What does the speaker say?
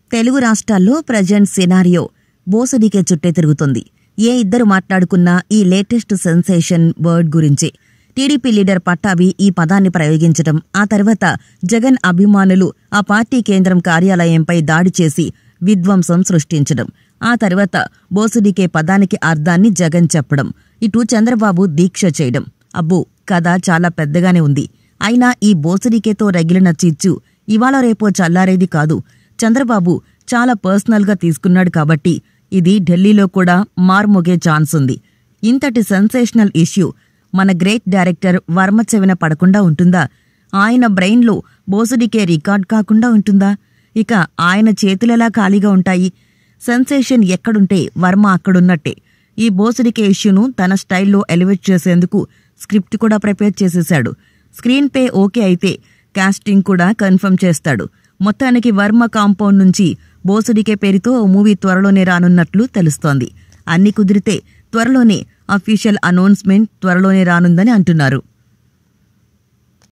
తెలుగు రాష్ట్రాల్లో present scenario బోసడికే చుట్టే తిరుగుతుంది ఏ ఇద్దరు మాట్లాడుకున్నా ఈ లేటెస్ట్ సెన్సేషన్ వర్డ్ గురించి టీడీపీ లీడర్ పట్టాభి ఈ పదాన్ని ప్రయోగించడం ఆ తర్వాత జగన్ అభిమానులు ఆ పార్టీ కేంద్రం కార్యాలయంపై దాడి చేసి విధ్వంసం సృష్టించడం ఆ తర్వాత బోసుడికే పదానికి అర్థాన్ని జగన్ చెప్పడం ఇటు చంద్రబాబు దీక్ష చేయడం అబ్బో కథ చాలా పెద్దగానే ఉంది అయినా ఈ బోసడికేతో రగిలిన చిచ్చు ఇవాళ రేపో చల్లారేది కాదు చంద్రబాబు చాలా పర్సనల్గా తీసుకున్నాడు కాబట్టి ఇది ఢిల్లీలో కూడా మార్మోగే ఛాన్స్ ఉంది ఇంతటి సెన్సేషనల్ ఇష్యూ మన గ్రేట్ డైరెక్టర్ వర్మ చెవిన పడకుండా ఉంటుందా ఆయన బ్రెయిన్లో బోసుడికే రికార్డ్ కాకుండా ఉంటుందా ఇక ఆయన చేతులెలా ఖాళీగా ఉంటాయి సెన్సేషన్ ఎక్కడుంటే వర్మ అక్కడున్నట్టే ఈ బోసుడికే ఇష్యూను తన స్టైల్లో ఎలివేట్ చేసేందుకు స్క్రిప్ట్ కూడా ప్రిపేర్ చేసేశాడు స్క్రీన్ పే ఓకే అయితే కాస్టింగ్ కూడా కన్ఫర్మ్ చేస్తాడు మొత్తానికి వర్మ కాంపౌండ్ నుంచి బోసుడికే పేరుతో ఓ మూవీ త్వరలోనే రానున్నట్లు తెలుస్తోంది అన్ని కుదిరితే త్వరలోనే అఫీషియల్ అనౌన్స్మెంట్ త్వరలోనే రానుందని అంటున్నారు